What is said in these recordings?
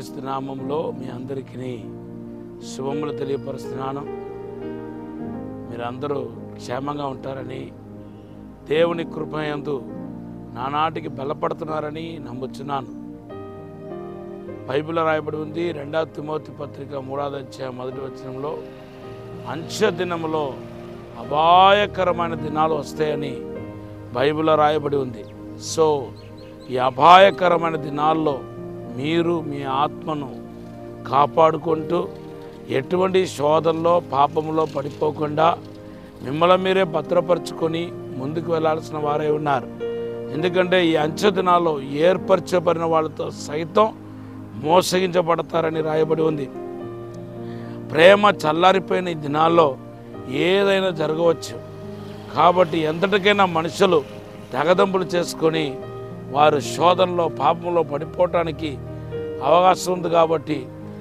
యేసుక్రీస్తు నామంలో మీ అందరికీ శుభములు తెలియపరుస్తున్నాను మీరందరూ క్షేమంగా ఉంటారని దేవుని కృపయందు నానాటికి బలపడుతున్నారని నమ్ముచున్నాను బైబిల్ రాయబడి ఉంది రెండవ తిమోతి పత్రిక మూడవ అధ్యాయం మొదటి వచనంలో అంచె దినములో అపాయకరమైన దినాలు వస్తాయని బైబిల్లో రాయబడి ఉంది సో ఈ అపాయకరమైన దినాల్లో మీరు మీ ఆత్మను కాపాడుకుంటూ ఎటువంటి శోధనలో పాపంలో పడిపోకుండా మిమ్మల్ని మీరే భద్రపరుచుకొని ముందుకు వెళ్ళాల్సిన వారే ఉన్నారు ఎందుకంటే ఈ అంచె దినాల్లో ఏర్పరచబడిన వాళ్ళతో సైతం మోసగించబడతారని రాయబడి ఉంది ప్రేమ చల్లారిపోయిన ఈ దినాల్లో ఏదైనా జరగవచ్చు కాబట్టి ఎంతటికైనా మనుషులు తెగదంపులు చేసుకొని వారు శోధనలో పాపంలో పడిపోవటానికి అవకాశం ఉంది కాబట్టి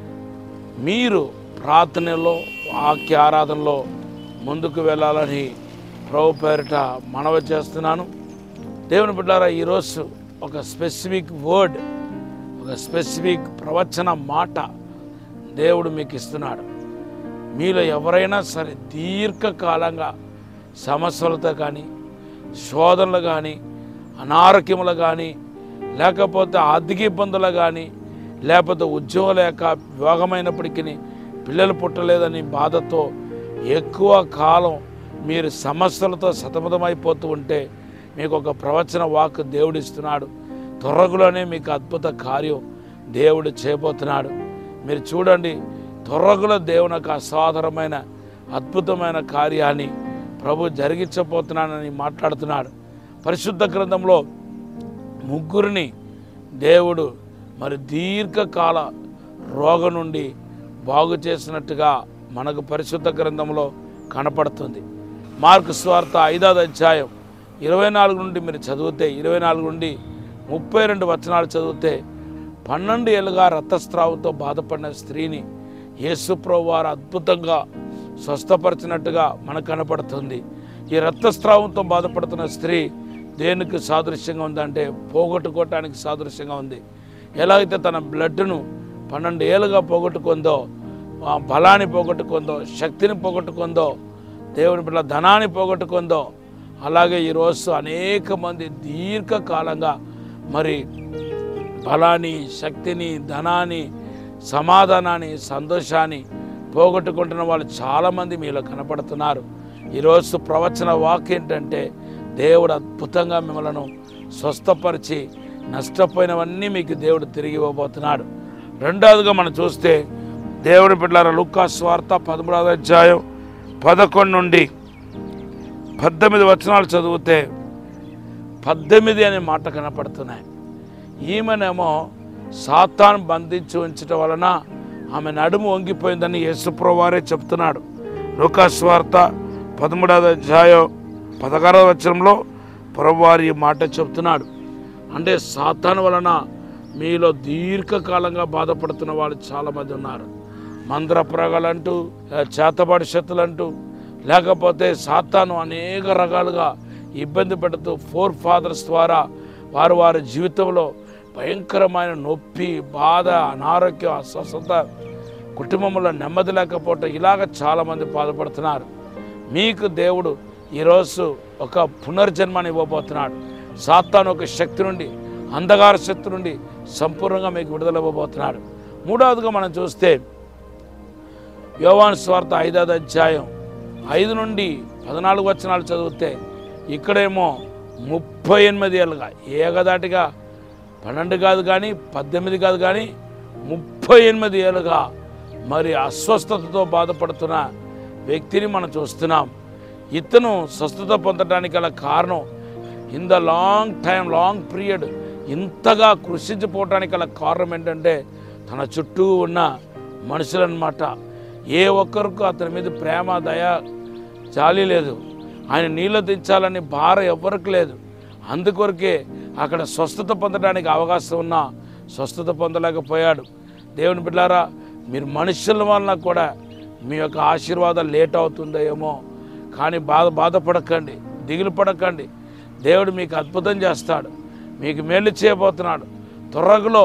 మీరు ప్రార్థనలో వాక్య ఆరాధనలో ముందుకు వెళ్ళాలని ప్రభు పేరిట మనవి చేస్తున్నాను దేవుని బిడ్డారా ఈరోజు ఒక స్పెసిఫిక్ వర్డ్ ఒక స్పెసిఫిక్ ప్రవచన మాట దేవుడు మీకు ఇస్తున్నాడు మీలో ఎవరైనా సరే దీర్ఘకాలంగా సమస్యలతో కానీ శోధనలు కానీ అనారోగ్యములు కానీ లేకపోతే ఆర్థిక ఇబ్బందులు కానీ లేకపోతే ఉద్యోగం లేక వివాహమైనప్పటికీ పిల్లలు పుట్టలేదని బాధతో ఎక్కువ కాలం మీరు సమస్యలతో సతమతమైపోతూ ఉంటే మీకు ఒక ప్రవచన వాక్ దేవుడు ఇస్తున్నాడు త్వరగులోనే మీకు అద్భుత కార్యం దేవుడు చేయబోతున్నాడు మీరు చూడండి త్వరగుల దేవుని యొక్క అసాధారణమైన అద్భుతమైన కార్యాన్ని ప్రభు జరిగించబోతున్నానని మాట్లాడుతున్నాడు పరిశుద్ధ గ్రంథంలో ముగ్గురిని దేవుడు మరి దీర్ఘకాల రోగం నుండి బాగు చేసినట్టుగా మనకు పరిశుద్ధ గ్రంథంలో కనపడుతుంది మార్కు స్వార్థ ఐదవ అధ్యాయం ఇరవై నాలుగు నుండి మీరు చదివితే ఇరవై నాలుగు నుండి ముప్పై రెండు వచనాలు చదివితే పన్నెండు ఏళ్ళుగా రక్తస్రావంతో బాధపడిన స్త్రీని యేసుప్రభు వారు అద్భుతంగా స్వస్థపరిచినట్టుగా మనకు కనపడుతుంది ఈ రక్తస్రావంతో బాధపడుతున్న స్త్రీ దేనికి సాదృశ్యంగా ఉందంటే పోగొట్టుకోవటానికి సాదృశ్యంగా ఉంది ఎలా అయితే తన బ్లడ్ను పన్నెండు ఏళ్ళుగా పోగొట్టుకుందో ఆ బలాన్ని పోగొట్టుకుందో శక్తిని పోగొట్టుకుందో దేవుని బిడ్డ ధనాన్ని పోగొట్టుకుందో అలాగే ఈరోజు అనేక మంది దీర్ఘకాలంగా మరి బలాన్ని శక్తిని ధనాన్ని సమాధానాన్ని సంతోషాన్ని పోగొట్టుకుంటున్న వాళ్ళు చాలామంది మీలో కనపడుతున్నారు ఈరోజు ప్రవచన వాక్ ఏంటంటే దేవుడు అద్భుతంగా మిమ్మల్ని స్వస్థపరిచి నష్టపోయినవన్నీ మీకు దేవుడు తిరిగి ఇవ్వబోతున్నాడు రెండవదిగా మనం చూస్తే దేవుడి బిడ్డల లుక్కా స్వార్థ పదమూడవ అధ్యాయం పదకొండు నుండి పద్దెనిమిది వచనాలు చదివితే పద్దెనిమిది అనే మాట కనపడుతున్నాయి ఈమెనేమో సాతాను బంధించి ఉంచటం వలన ఆమె నడుము వంగిపోయిందని యేసుప్రవారే చెప్తున్నాడు లుకాస్వార్త పదమూడవ అధ్యాయం పదహారవ వచనంలో ప్రభువారి ఈ మాట చెప్తున్నాడు అంటే సాతాను వలన మీలో దీర్ఘకాలంగా బాధపడుతున్న వాళ్ళు చాలామంది ఉన్నారు మంద్ర ప్రగలంటూ చేతబడి శక్తులంటూ లేకపోతే సాతాను అనేక రకాలుగా ఇబ్బంది పెడుతూ ఫోర్ ఫాదర్స్ ద్వారా వారు వారి జీవితంలో భయంకరమైన నొప్పి బాధ అనారోగ్యం అస్వస్థత కుటుంబంలో నెమ్మది లేకపోవటం ఇలాగ చాలామంది బాధపడుతున్నారు మీకు దేవుడు ఈరోజు ఒక పునర్జన్మని ఇవ్వబోతున్నాడు సాతాను ఒక శక్తి నుండి అంధకార శక్తి నుండి సంపూర్ణంగా మీకు విడుదల ఇవ్వబోతున్నాడు మూడవదిగా మనం చూస్తే యోవాన్ స్వార్థ ఐదవ అధ్యాయం ఐదు నుండి పద్నాలుగు వచనాలు చదివితే ఇక్కడేమో ముప్పై ఎనిమిది ఏళ్ళుగా ఏకదాటిగా పన్నెండు కాదు కానీ పద్దెనిమిది కాదు కానీ ముప్పై ఎనిమిది ఏళ్ళుగా మరి అస్వస్థతతో బాధపడుతున్న వ్యక్తిని మనం చూస్తున్నాం ఇతను స్వస్థత పొందడానికి గల కారణం in the long time long period ఇంతగా కృషించిపోవటానికి గల కారణం ఏంటంటే తన చుట్టూ ఉన్న మనుషులన్నమాట ఏ ఒక్కరికి అతని మీద ప్రేమ దయ జాలి లేదు ఆయన నీళ్ళు దించాలని భారం ఎవ్వరికి లేదు అందుకొరకే అక్కడ స్వస్థత పొందడానికి అవకాశం ఉన్నా స్వస్థత పొందలేకపోయాడు దేవుని బిడ్డారా మీరు మనుషుల వలన కూడా మీ యొక్క ఆశీర్వాదం లేట్ అవుతుందో ఏమో కానీ బాధ బాధపడకండి దిగులు పడకండి దేవుడు మీకు అద్భుతం చేస్తాడు మీకు మేలు చేయబోతున్నాడు త్వరలో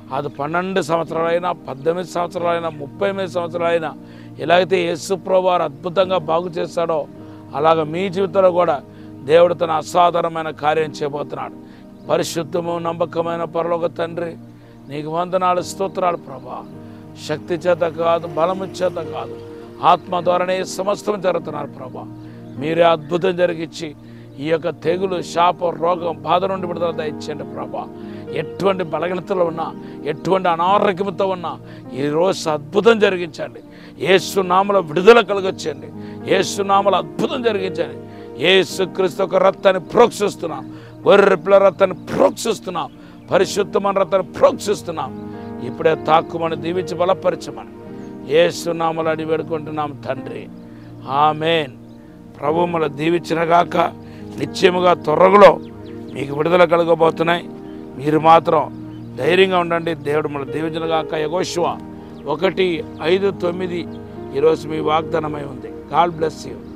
అది పన్నెండు సంవత్సరాలైనా పద్దెనిమిది సంవత్సరాలైనా ముప్పై ఎనిమిది సంవత్సరాలైనా ఎలాగైతే యేసుప్రభు వారు అద్భుతంగా బాగు చేస్తాడో అలాగ మీ జీవితంలో కూడా దేవుడు తన అసాధారణమైన కార్యం చేయబోతున్నాడు పరిశుద్ధము నమ్మకమైన పరలోక తండ్రి నీకు వందనాలు స్తోత్రాలు ప్రభా శక్తి చేత కాదు బలము చేత కాదు ఆత్మ ద్వారానే సమస్తం జరుగుతున్నారు ప్రభా మీరే అద్భుతం జరిగించి ఈ యొక్క తెగులు శాప రోగం బాధ నుండి విడుదల దయచేయండి ప్రభా ఎటువంటి బలహీనతలు ఉన్నా ఎటువంటి అనారోగ్యంతో ఉన్నా ఈరోజు అద్భుతం జరిగించండి ఏసునామల విడుదల కలగొచ్చండి ఏసునామల అద్భుతం జరిగించండి ఏసు క్రీస్తు ఒక రక్తాన్ని ప్రోక్షిస్తున్నాం గొర్రెపిల్ల రక్తాన్ని ప్రోక్షిస్తున్నాం పరిశుద్ధమైన రక్తాన్ని ప్రోక్షిస్తున్నాం ఇప్పుడే తాక్కుమని దీవించి బలపరచమని ఏసునామలు అడి వేడుకుంటున్నాం తండ్రి ఆమెన్ ప్రభు మన దీవించినగాక నిత్యముగా త్వరలో మీకు విడుదల కలగబోతున్నాయి మీరు మాత్రం ధైర్యంగా ఉండండి దేవుడు మన దీవించినగాక యగోశివ ఒకటి ఐదు తొమ్మిది ఈరోజు మీ వాగ్దానమై ఉంది గాడ్ బ్లెస్ యూ